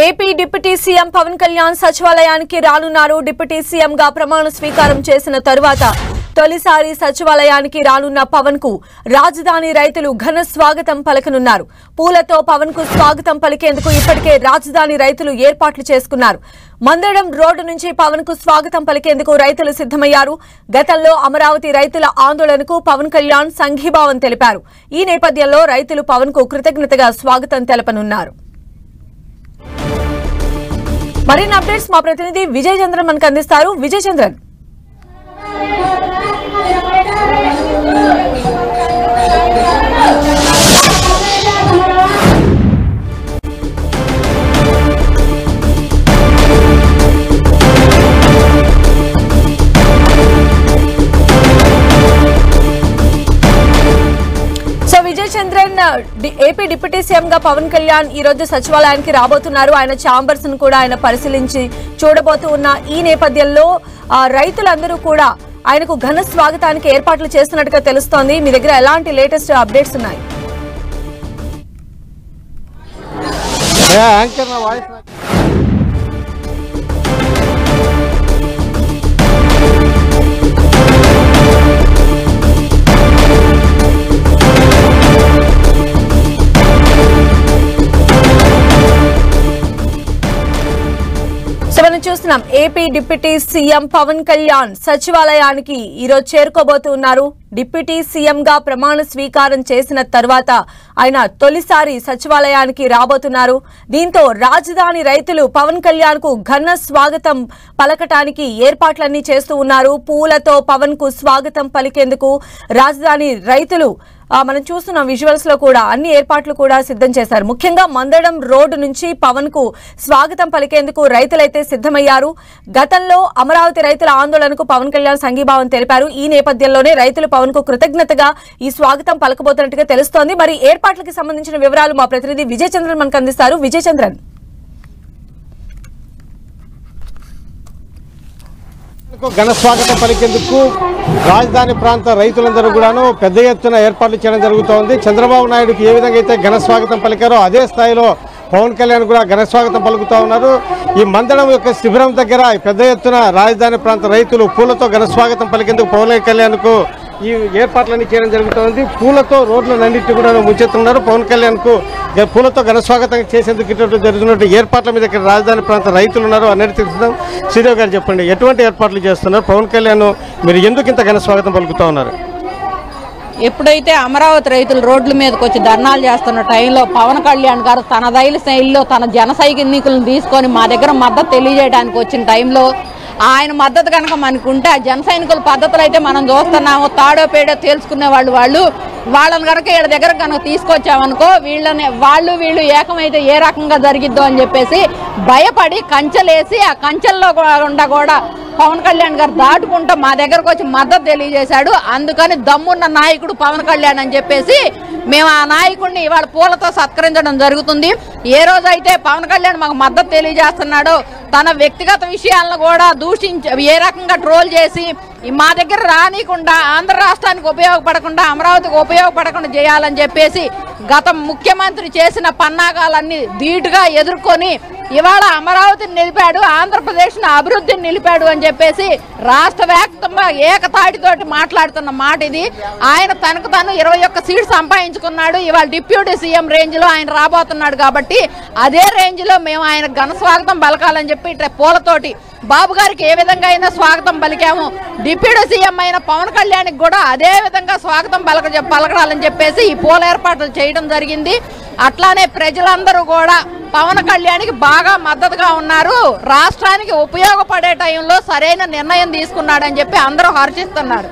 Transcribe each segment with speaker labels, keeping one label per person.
Speaker 1: AP deputy CM Pawan Kalyan సచివాలయానికి రానున్నారు deputy CM గా ప్రమాణ స్వీకారం చేసిన తరువాత తొలిసారి సచివాలయానికి రానున్న పవన్ కు రాజధాని రైతులు ఘన స్వాగతం పలకనున్నారు పూలతో పవన్ కు స్వాగతం పలికేందుకు ఇప్పటికే రాజధాని రైతులు ఏర్పాట్లు చేసుకున్నారు మందడం రోడ్డు నుంచి పవన్ కు స్వాగతం పలికేందుకు రైతులు సిద్దమయ్యారు గతంలో అమరావతి రైతుల ఆందోళనకు పవన్ కళ్యాణ్ సంఘీభావం తెలిపారు ఈ నేపథ్యంలో రైతులు పవన్ కు కృతజ్ఞతగా స్వాగతం తెలపనున్నారు మరిన్ని అప్డేట్స్ మా ప్రతినిధి విజయ్ చంద్రన్ మనకు అందిస్తారు విజయ్ చంద్రన్ సో విజయ్ చంద్రన్ డి- ఏపీ డిప్యూటీ సీఎం గా పవన్ కళ్యాణ్ ఈ రోజు సచివాలయానికి రాబోతున్నారు ఆయన ఛాంబర్స్ ను కూడా ఆయన పరిశీలించి చూడబోతూ ఉన్న ఈ నేపథ్యంలో ఆ, రైతులందరూ కూడా ఆయనకు ఘన స్వాగతానికి ఏర్పాట్లు చేస్తున్నట్టుగా తెలుస్తోంది మీ దగ్గర ఎలాంటి లేటెస్ట్ అప్డేట్స్ ఉన్నాయి
Speaker 2: యాంకర్ నా వాయిస్ నాకు-
Speaker 1: సో మనం చూస్తున్నాం AP deputy CM Pawan Kalyan సచివాలయానికి ఈరోజు చేరుకోబోతున్నారు డిప్యూటీ సీఎం గా ప్రమాణ స్వీకారం చేసిన తర్వాత ఆయన తొలిసారి సచివాలయానికి రాబోతున్నారు దీంతో రాజధాని రైతులు పవన్ కళ్యాణ్ కు ఘన స్వాగతం పలకటానికి ఏర్పాట్లన్నీ చేస్తూ ఉన్నారు పూలతో పవన్ కు స్వాగతం పలికేందుకు రాజధాని రైతులు ఆ, మనం చూస్తున్న విజువల్స్ లో కూడా అన్ని ఏర్పాట్లు కూడా సిద్ధం చేశారు ముఖ్యంగా మందడం రోడ్డు నుంచి పవన్ కు స్వాగతం పలికేందుకు రైతులైతే సిద్ధమయ్యారు గతంలో అమరావతి రైతుల ఆందోళనకు పవన్ కళ్యాణ్ సంఘీభావం తెలిపారు ఈ నేపథ్యంలోనే రైతులు పవన్ కు కృతజ్ఞతగా ఈ స్వాగతం పలకబోతున్నట్టుగా తెలుస్తోంది మరి ఏర్పాట్లకు సంబంధించిన వివరాలు మా ప్రతినిధి విజయ్ చంద్రన్ మనకు అందిస్తారు విజయ్ చంద్రన్
Speaker 2: ఘన స్వాగతం పలికేందుకు రాజధాని ప్రాంత రైతులందరూ కూడాను పెద్ద ఎత్తున ఏర్పాట్లు చేయడం జరుగుతోంది చంద్రబాబు నాయుడుకి ఏ విధంగా అయితే ఘన స్వాగతం పలికారో అదే స్థాయిలో పవన్ కళ్యాణ్ కూడా ఘన స్వాగతం పలుకుతా ఉన్నారు ఈ మందడం యొక్క శిబిరం దగ్గర పెద్ద ఎత్తున రాజధాని ప్రాంత రైతులు పూలతో ఘన స్వాగతం పలికేందుకు పవన్ కళ్యాణ్కు ఈ ఏర్పాట్లన్నీ చేయడం జరుగుతోంది పూలతో రోడ్లన్నింటి కూడా ముంచెత్తున్నారు పవన్ కళ్యాణ్ కు పూలతో ఘన స్వాగతం చేసేందుకు ఇటువంటి జరుగుతున్నట్టు ఏర్పాట్ల మీద ఇక్కడ రాజధాని ప్రాంత రైతులు ఉన్నారు అన్నట్టు తెలుసుదాం శ్రీదేవి గారు చెప్పండి ఎటువంటి ఏర్పాట్లు చేస్తున్నారు పవన్ కళ్యాణ్ మీరు ఎందుకు ఇంత ఘన స్వాగతం పలుకుతా ఉన్నారు
Speaker 3: ఎప్పుడైతే అమరావతి రైతులు రోడ్ల మీదకి వచ్చి ధర్నాలు చేస్తున్న టైంలో పవన్ కళ్యాణ్ గారు తన రైలు శైలిలో తన జన సైనికులను తీసుకొని మా దగ్గర మద్దతు తెలియజేయడానికి వచ్చిన టైంలో ఆయన మద్దతు కనుక మనకు ఉంటే ఆ జన సైనికుల పద్ధతులు అయితే మనం చూస్తున్నాము తాడో పేడో తేల్చుకునే వాళ్ళు వాళ్ళు వాళ్ళని కనుక వీళ్ళ దగ్గర కనుక తీసుకొచ్చామనుకో వీళ్ళని వాళ్ళు వీళ్ళు ఏకమైతే ఏ రకంగా జరిగిద్దో అని చెప్పేసి భయపడి కంచెలేసి ఆ కంచెల్లో గుండా కూడా పవన్ కళ్యాణ్ గారు దాటుకుంటూ మా దగ్గరకు వచ్చి మద్దతు తెలియజేశాడు అందుకని దమ్మున్న నాయకుడు పవన్ కళ్యాణ్ అని చెప్పేసి మేము ఆ నాయకుడిని ఇవాళ పూలతో సత్కరించడం జరుగుతుంది ఏ రోజైతే పవన్ కళ్యాణ్ మాకు మద్దతు తెలియజేస్తున్నాడో తన వ్యక్తిగత విషయాలను కూడా దూషించి ఏ రకంగా ట్రోల్ చేసి ఈ మా దగ్గర రానికుండా ఆంధ్ర రాష్ట్రానికి ఉపయోగపడకుండా అమరావతికి ఉపయోగపడకుండా చేయాలని చెప్పేసి గత ముఖ్యమంత్రి చేసిన పన్నాగాలన్నీ ధీటుగా ఎదుర్కొని ఇవాళ అమరావతిని నిలిపాడు ఆంధ్రప్రదేశ్ను అభివృద్ధిని నిలిపాడు అని చెప్పేసి రాష్ట్ర వ్యాప్తంగా ఏకతాటితోటి మాట్లాడుతున్న మాట ఇది ఆయన తనకు తను ఇరవై ఒక్క సీట్ సంపాదించుకున్నాడు ఇవాళ డిప్యూటీ సీఎం రేంజ్ లో ఆయన రాబోతున్నాడు కాబట్టి అదే రేంజ్ లో మేము ఆయన ఘన స్వాగతం పలకాలని చెప్పి ఇట్లా పూలతోటి బాబు గారికి ఏ విధంగా అయినా స్వాగతం పలికాము డిప్యూటీ సీఎం అయిన పవన్ కళ్యాణ్కి కూడా అదే విధంగా స్వాగతం పలక పలకడాలని చెప్పేసి ఈ పూల ఏర్పాట్లు చేయడం జరిగింది అట్లానే ప్రజలందరూ కూడా పవన్ కళ్యాణ్కి బాగా మద్దతుగా ఉన్నారు రాష్ట్రానికి ఉపయోగపడే టైంలో సరైన నిర్ణయం తీసుకున్నాడని చెప్పి అందరూ హర్షిస్తున్నారు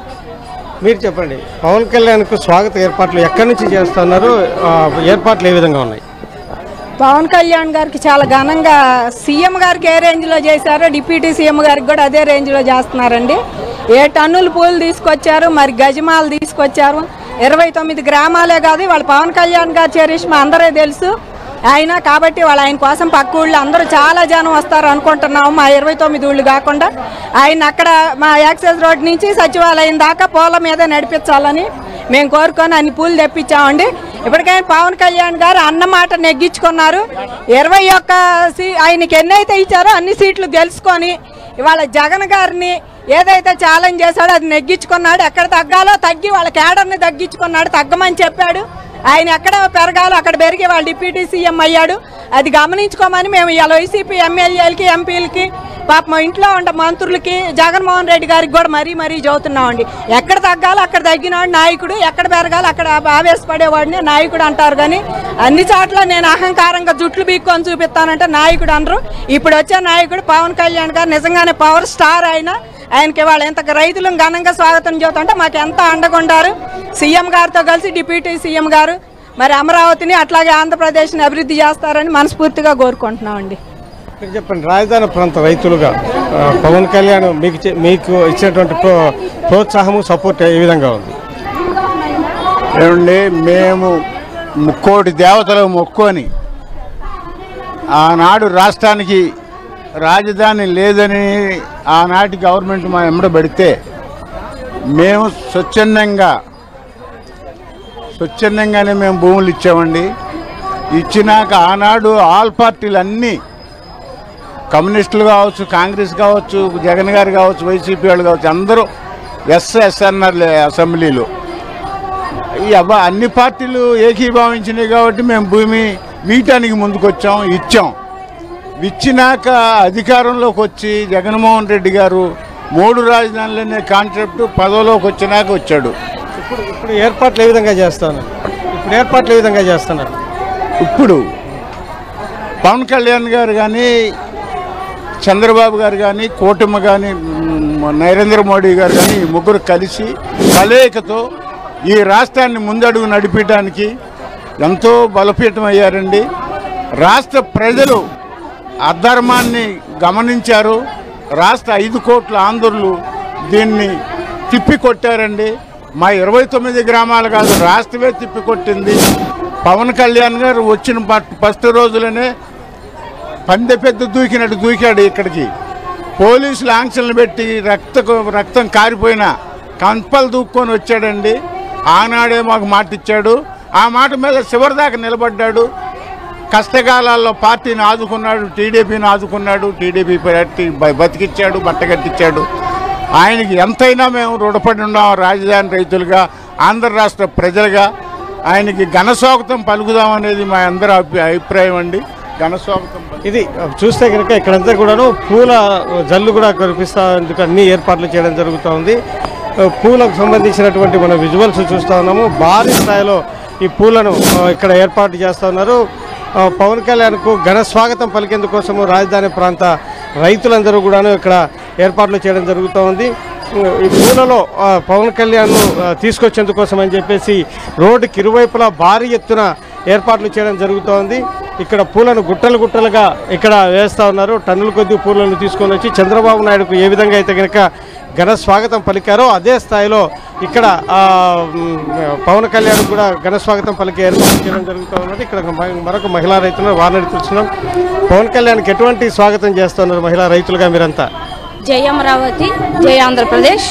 Speaker 2: మీరు చెప్పండి పవన్ కళ్యాణ్కు స్వాగత ఏర్పాట్లు ఎక్కడి నుంచి చేస్తున్నారు ఆ, ఏర్పాట్లు ఏ విధంగా ఉన్నాయి
Speaker 4: పవన్ కళ్యాణ్ గారికి చాలా ఘనంగా సీఎం గారికి ఏ రేంజ్లో చేశారో డిప్యూటీ సీఎం గారికి కూడా అదే రేంజ్లో చేస్తున్నారండి ఏ టన్నులు పూలు తీసుకొచ్చారు మరి గజమాలు తీసుకొచ్చారు ఇరవై తొమ్మిది గ్రామాలే కాదు వాళ్ళ పవన్ కళ్యాణ్ గారి చరిష్మ అందరే తెలుసు ఆయన కాబట్టి వాళ్ళు ఆయన కోసం పక్క ఊళ్ళు అందరూ చాలా జనం వస్తారు అనుకుంటున్నాము మా ఇరవై తొమ్మిది ఊళ్ళు కాకుండా ఆయన అక్కడ మా యాక్సెస్ రోడ్ నుంచి సచివాలయం దాకా పూల మీద నడిపించాలని మేము కోరుకొని అన్ని పూలు తెప్పించామండి ఇప్పటికైనా పవన్ కళ్యాణ్ గారు అన్న మాట నెగ్గించుకున్నారు ఇరవై ఒక్క సీ ఆయనకి ఎన్నైతే ఇచ్చారో అన్ని సీట్లు గెలుచుకొని ఇవాళ జగన్ గారిని ఏదైతే ఛాలెంజ్ చేశాడో అది నెగ్గించుకున్నాడు ఎక్కడ తగ్గాలో తగ్గి వాళ్ళ కేడర్ని తగ్గించుకున్నాడు తగ్గమని చెప్పాడు ఆయన ఎక్కడ పెరగాలో అక్కడ పెరిగి వాళ్ళ డిప్యూటీ సీఎం అయ్యాడు అది గమనించుకోమని మేము ఇవాళ వైసీపీ ఎమ్మెల్యేలకి ఎంపీలకి పాప మా ఇంట్లో ఉండే మంత్రులకి జగన్మోహన్ రెడ్డి గారికి కూడా మరీ మరీ చదువుతున్నామండి ఎక్కడ తగ్గాలో అక్కడ తగ్గినాడు నాయకుడు ఎక్కడ పెరగాలో అక్కడ ఆవేశపడేవాడిని నాయకుడు అంటారు కానీ అన్ని చోట్ల నేను అహంకారంగా జుట్లు బీక్కొని చూపిస్తానంటే నాయకుడు అనరు ఇప్పుడు వచ్చే నాయకుడు పవన్ కళ్యాణ్ గారు నిజంగానే పవర్ స్టార్ ఆయన ఆయనకి వాళ్ళు ఎంత రైతులను ఘనంగా స్వాగతం చెబుతుంటే మాకు ఎంత అండగుండారు సీఎం గారితో కలిసి డిప్యూటీ సీఎం గారు మరి అమరావతిని అట్లాగే ఆంధ్రప్రదేశ్ని అభివృద్ధి చేస్తారని మనస్ఫూర్తిగా కోరుకుంటున్నామండి
Speaker 2: మీరు చెప్పండి రాజధాని ప్రాంత రైతులుగా ఆ, పవన్ కళ్యాణ్ మీకు చే- మీకు ఇచ్చినటువంటి ప్రో ప్రోత్సాహము సపోర్ట్ ఏ విధంగా ఉంది
Speaker 5: ఏమండి మేము ముక్కోటి దేవతలు మొక్కుని ఆనాడు రాష్ట్రానికి రాజధాని లేదని ఆనాటి గవర్నమెంట్ మా ఎమ్మడ పెడితే మేము స్వచ్ఛందంగా స్వచ్ఛందంగానే మేము భూములు ఇచ్చామండి ఇచ్చినాక ఆనాడు ఆల్ పార్టీలు అన్నీ కమ్యూనిస్టులు కావచ్చు కాంగ్రెస్ కావచ్చు జగన్ గారు కావచ్చు వైసీపీ వాళ్ళు కావచ్చు అందరూ ఎస్ ఎస్ అన్నారు అసెంబ్లీలో ఈ అబ్బా అన్ని పార్టీలు ఏకీభావించినాయి కాబట్టి మేము భూమి వీటానికి ముందుకొచ్చాం ఇచ్చాం ఇచ్చినాక అధికారంలోకి వచ్చి జగన్మోహన్ రెడ్డి గారు మూడు రాజధానులు అనే కాన్సెప్ట్ పదవిలోకి వచ్చినాక వచ్చాడు
Speaker 2: ఇప్పుడు ఇప్పుడు ఏర్పాట్లు ఏ విధంగా చేస్తున్నారు ఇప్పుడు ఏర్పాట్లు ఏ విధంగా చేస్తున్నారు
Speaker 5: ఇప్పుడు పవన్ కళ్యాణ్ గారు కానీ చంద్రబాబు గారు కానీ కూటమి కానీ మ్, నరేంద్ర మోడీ గారు కానీ ఈ ముగ్గురు కలిసి కలయికతో ఈ రాష్ట్రాన్ని ముందడుగు నడిపించడానికి ఎంతో బలపీఠం అయ్యారండి రాష్ట్ర ప్రజలు అధర్మాన్ని గమనించారు రాష్ట్ర ఐదు కోట్ల ఆంధ్రులు దీన్ని తిప్పి కొట్టారండి మా ఇరవై తొమ్మిది గ్రామాలు కాదు రాష్ట్రమే తిప్పి కొట్టింది పవన్ కళ్యాణ్ గారు వచ్చిన పట్- ఫస్ట్ రోజులనే పందె పెద్ద దూకినట్టు దూకాడు ఇక్కడికి పోలీసులు ఆంక్షలను పెట్టి రక్త రక్తం కారిపోయిన కంపలు దూక్కొని వచ్చాడండి ఆనాడే మాకు మాట ఇచ్చాడు ఆ మాట మీద చివరిదాకా నిలబడ్డాడు కష్టకాలాల్లో పార్టీని ఆదుకున్నాడు టీడీపీని ఆదుకున్నాడు టీడీపీ పార్టీ బ- బతికిచ్చాడు బట్టగట్టించాడు ఆయనకి ఎంతైనా మేము రుణపడి ఉన్నాం రాజధాని రైతులుగా ఆంధ్ర రాష్ట్ర ప్రజలుగా ఆయనకి ఘనస్వాగతం పలుకుదామనేది మా అందరి అభి- అభిప్రాయం అండి ఘనస్వాగతం పలుకుదాం.
Speaker 2: ఇది చూస్తే కనుక ఇక్కడంతా కూడాను పూల జల్లు కూడా కురిపిస్తేందుకు అన్ని ఏర్పాట్లు చేయడం జరుగుతూ ఉంది పూలకు సంబంధించినటువంటి మన విజువల్స్ చూస్తూ ఉన్నాము భారీ స్థాయిలో ఈ పూలను ఆ, ఇక్కడ ఏర్పాటు చేస్తూ ఉన్నారు ఆ, పవన్ కళ్యాణ్కు ఘన స్వాగతం పలికేందుకోసము రాజధాని ప్రాంత రైతులందరూ కూడాను ఇక్కడ ఏర్పాట్లు చేయడం జరుగుతూ ఉంది ఈ పూలలో ఆ, పవన్ కళ్యాణ్ తీసుకొచ్చేందుకోసం అని చెప్పేసి రోడ్డుకి ఇరువైపులా భారీ ఎత్తున ఏర్పాట్లు చేయడం జరుగుతోంది ఇక్కడ పూలను గుట్టలు గుట్టలుగా ఇక్కడ వేస్తా ఉన్నారు టన్నుల కొద్ది పూలను తీసుకొని వచ్చి చంద్రబాబు నాయుడుకు ఏ విధంగా అయితే కనుక ఘన స్వాగతం పలికారో అదే స్థాయిలో ఇక్కడ ఆ, మ్, పవన్ కళ్యాణ్ కూడా ఘన స్వాగతం పలికే ఏర్పాటు చేయడం జరుగుతూ ఉన్నది ఇక్కడ ఒక మ- మరొక మహిళా రైతులను వారిని తెలుస్తున్నాం పవన్ కళ్యాణ్కి ఎటువంటి స్వాగతం చేస్తున్నారు మహిళా రైతులుగా మీరంతా
Speaker 6: జై అమరావతి జై ఆంధ్రప్రదేశ్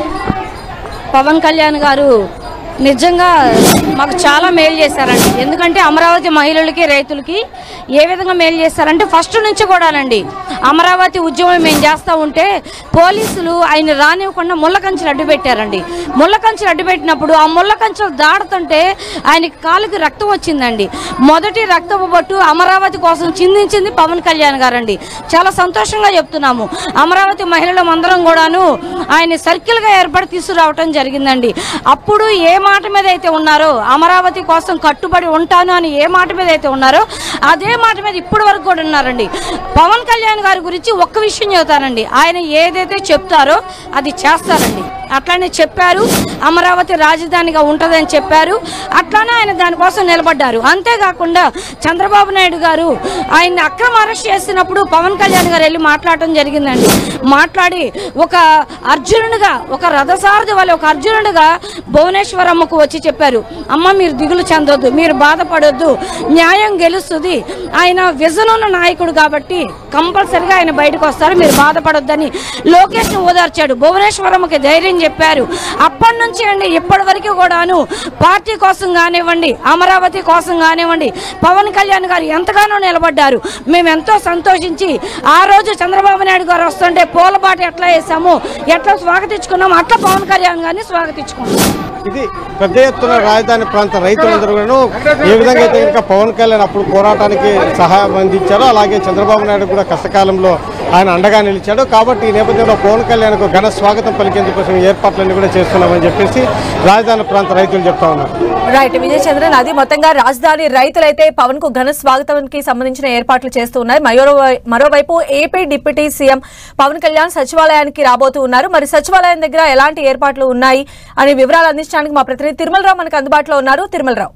Speaker 6: పవన్ కళ్యాణ్ గారు నిజంగా మాకు చాలా మేలు చేశారండి ఎందుకంటే అమరావతి మహిళలకి రైతులకి ఏ విధంగా మేలు చేశారంటే ఫస్ట్ నుంచి కూడానండి అమరావతి ఉద్యమం మేము చేస్తూ ఉంటే పోలీసులు ఆయన రానివ్వకుండా ముళ్ళ కంచెలు అడ్డు పెట్టారండి ముళ్ళ కంచెలు అడ్డు పెట్టినప్పుడు ఆ ముళ్ళ కంచెలు దాడుతుంటే ఆయనకి కాలుకి రక్తం వచ్చిందండి మొదటి రక్తపు బొట్టు అమరావతి కోసం చిందించింది పవన్ కళ్యాణ్ గారండి చాలా సంతోషంగా చెప్తున్నాము అమరావతి మహిళలం అందరం కూడాను ఆయన సర్కిల్గా ఏర్పడి తీసుకురావటం జరిగిందండి అప్పుడు ఏ మాట మీద అయితే ఉన్నారో అమరావతి కోసం కట్టుబడి ఉంటాను అని ఏ మాట మీద అయితే ఉన్నారో అదే మాట మీద ఇప్పటి వరకు కూడా ఉన్నారండి పవన్ కళ్యాణ్ గారి గురించి ఒక్క విషయం చెబుతానండి ఆయన ఏదైతే చెప్తారో అది చేస్తారండి అట్లానే చెప్పారు అమరావతి రాజధానిగా ఉంటుందని చెప్పారు అట్లానే ఆయన దానికోసం నిలబడ్డారు అంతేకాకుండా చంద్రబాబు నాయుడు గారు ఆయన్ని అక్రమ అరెస్ట్ చేసినప్పుడు పవన్ కళ్యాణ్ గారు వెళ్ళి మాట్లాడటం జరిగిందండి మాట్లాడి ఒక అర్జునుడిగా ఒక రథసారథి వల్ల ఒక అర్జునుడిగా భువనేశ్వరమ్మకు వచ్చి చెప్పారు అమ్మ మీరు దిగులు చెందొద్దు మీరు బాధపడొద్దు న్యాయం గెలుస్తుంది ఆయన విజన్ ఉన్న నాయకుడు కాబట్టి కంపల్సరిగా ఆయన బయటకు వస్తారు మీరు బాధపడొద్దని లోకేష్ని ఓదార్చాడు భువనేశ్వరంకి ధైర్యం చెప్పారు అప్పటి నుంచి అండి ఇప్పటి వరకు కూడాను పార్టీ కోసం కానివ్వండి అమరావతి కోసం కానివ్వండి పవన్ కళ్యాణ్ గారు ఎంతగానో నిలబడ్డారు మేము ఎంతో సంతోషించి ఆ రోజు చంద్రబాబు నాయుడు గారు వస్తుంటే పూలబాట ఎట్లా వేసాము ఎట్లా స్వాగతించుకున్నాము అట్లా పవన్ కళ్యాణ్ గారిని స్వాగతించుకున్నాం
Speaker 2: ఇది పెద్ద ఎత్తున రాజధాని ప్రాంత రైతులందరూ కూడాను ఏ విధంగా అయితే కనుక పవన్ కళ్యాణ్ అప్పుడు పోరాటానికి సహాయం అందించారో అలాగే చంద్రబాబు నాయుడు కూడా కష్టకాలంలో ఆయన అండగా నిలిచాడు కాబట్టి ఈ నేపథ్యంలో పవన్ కళ్యాణ్కు ఘన స్వాగతం పలికేందుకోసం ఏర్పాట్లన్నీ కూడా చేస్తున్నామని చెప్పేసి రాజధాని ప్రాంత రైతులు చెప్తా ఉన్నారు
Speaker 1: రైట్ విజయ్ చంద్రన్ అది మొత్తంగా రాజధాని రైతులైతే పవన్ కు ఘన స్వాగతానికి సంబంధించిన ఏర్పాట్లు చేస్తూ ఉన్నారు మరో- మరోవైపు AP deputy CM Pawan Kalyan సచివాలయానికి రాబోతూ ఉన్నారు మరి సచివాలయం దగ్గర ఎలాంటి ఏర్పాట్లు ఉన్నాయి అనే వివరాలు అందించడానికి మా ప్రతినిధి తిరుమలరావు మనకు అందుబాటులో ఉన్నారు తిరుమలరావు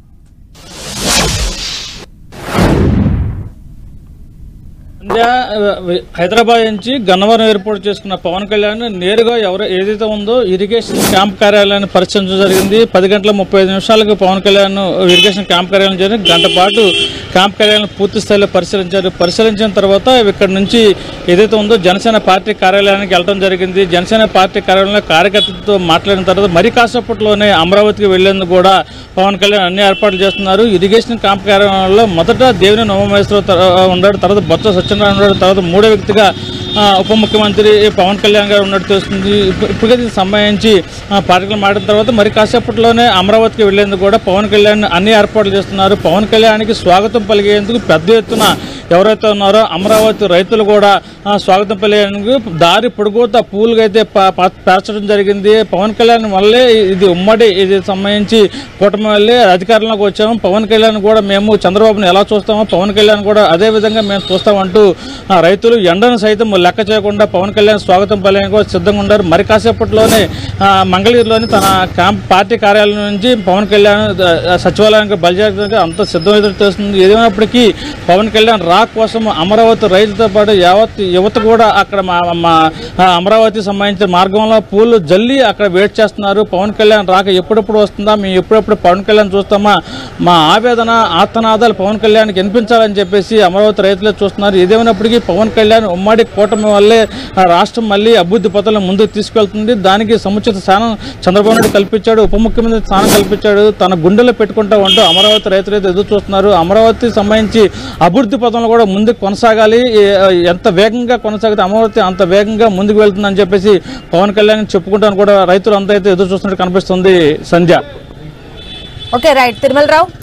Speaker 7: సంధ్య హైదరాబాద్ నుంచి గన్నవరం ఎయిర్పోర్ట్ చేసుకున్న పవన్ కళ్యాణ్ నేరుగా ఎవరు ఏదైతే ఉందో ఇరిగేషన్ క్యాంప్ కార్యాలయాన్ని పరిశీలించడం జరిగింది పది గంటల ముప్పై ఐదు నిమిషాలకు పవన్ కళ్యాణ్ ఇరిగేషన్ క్యాంప్ కార్యాలయం జరిగింది గంట పాటు క్యాంప్ కార్యాలయం పూర్తి స్థాయిలో పరిశీలించారు పరిశీలించిన తర్వాత ఇక్కడ నుంచి ఏదైతే ఉందో జనసేన పార్టీ కార్యాలయానికి వెళ్ళడం జరిగింది జనసేన పార్టీ కార్యాలయంలో కార్యకర్తలతో మాట్లాడిన తర్వాత మరి కాసేపట్లోనే అమరావతికి వెళ్లేందుకు కూడా పవన్ కళ్యాణ్ అన్ని ఏర్పాట్లు చేస్తున్నారు ఇరిగేషన్ క్యాంప్ కార్యాలయంలో మొదట దేవిని నవమేశ్వరరావు ఉన్నాడు తర్వాత బొత్స సత్యనారాయణ ఉన్నాడు తర్వాత మూడో వ్యక్తిగా ఆ, ఉప ముఖ్యమంత్రి పవన్ కళ్యాణ్ గారు ఉన్నట్టు తెలుస్తుంది ఇప్పు- ఇప్పటికే దీనికి సంబంధించి ఆ, పార్టీలు మాట్లాడిన తర్వాత మరి కాసేపట్లోనే అమరావతికి వెళ్లేందుకు కూడా పవన్ కళ్యాణ్ అన్ని ఏర్పాట్లు చేస్తున్నారు పవన్ కళ్యాణ్కి స్వాగతం పలిగేందుకు పెద్ద ఎత్తున ఎవరైతే ఉన్నారో అమరావతి రైతులు కూడా ఆ, స్వాగతం పలిగేందుకు దారి పొడుగుతా పూలుగా అయితే ప- ప- పేర్చడం జరిగింది పవన్ కళ్యాణ్ వల్లే ఇది ఉమ్మడి ఇది సంబంధించి కూటమి వల్లే అధికారంలోకి వచ్చాము పవన్ కళ్యాణ్ కూడా మేము చంద్రబాబును ఎలా చూస్తామో పవన్ కళ్యాణ్ కూడా అదే విధంగా మేము చూస్తామంటూ ఆ, రైతులు ఎండను సైతం లెక్క చేయకుండా పవన్ కళ్యాణ్ స్వాగతం పలికేందుకు కూడా సిద్ధంగా ఉన్నారు మరి కాసేపట్లోనే ఆ, మంగళగిరిలోని తన క్యాంప్ పార్టీ కార్యాలయం నుంచి పవన్ కళ్యాణ్ ఆ, సచివాలయానికి బయలుదేరడానికి అంత సిద్ధమైతే తెలుస్తుంది ఏదేమైనప్పటికీ పవన్ కళ్యాణ్ రా కోసం అమరావతి రైతులతో పాటు యావత్ యువత కూడా అక్కడ మా మా ఆ, అమరావతి సంబంధించిన మార్గంలో పూలు జల్లి అక్కడ వెయిట్ చేస్తున్నారు పవన్ కళ్యాణ్ రాక ఎప్పుడెప్పుడు వస్తుందా మేము ఎప్పుడెప్పుడు పవన్ కళ్యాణ్ చూస్తామా మా ఆవేదన ఆర్తనాదాలు పవన్ కళ్యాణ్కి వినిపించాలని చెప్పేసి అమరావతి రైతులే చూస్తున్నారు ఏదేమైనప్పటికీ పవన్ కళ్యాణ్ ఉమ్మడి కూటమి వల్లే ఆ రాష్ట్రం మళ్ళీ అభివృద్ధి పథంలో ముందుకు తీసుకెళ్తుంది దానికి సముచిత స్థానం చంద్రబాబు నాయుడు కల్పించాడు ఉప ముఖ్యమంత్రి స్థానం కల్పించాడు తన గుండెలో పెట్టుకుంటా ఉంటూ అమరావతి రైతులు అయితే ఎదురు చూస్తున్నారు అమరావతి సంబంధించి అభివృద్ధి పథంలో కూడా ముందుకు కొనసాగాలి ఏ- ఎంత వేగంగా కొనసాగితే అమరావతి అంత వేగంగా ముందుకు వెళ్తుందని చెప్పేసి పవన్ కళ్యాణ్ చెప్పుకుంటాను కూడా రైతులు అంతా అయితే ఎదురు చూస్తున్నట్టు కనిపిస్తుంది సంధ్య
Speaker 1: ఓకే రైట్ తిరుమలరావు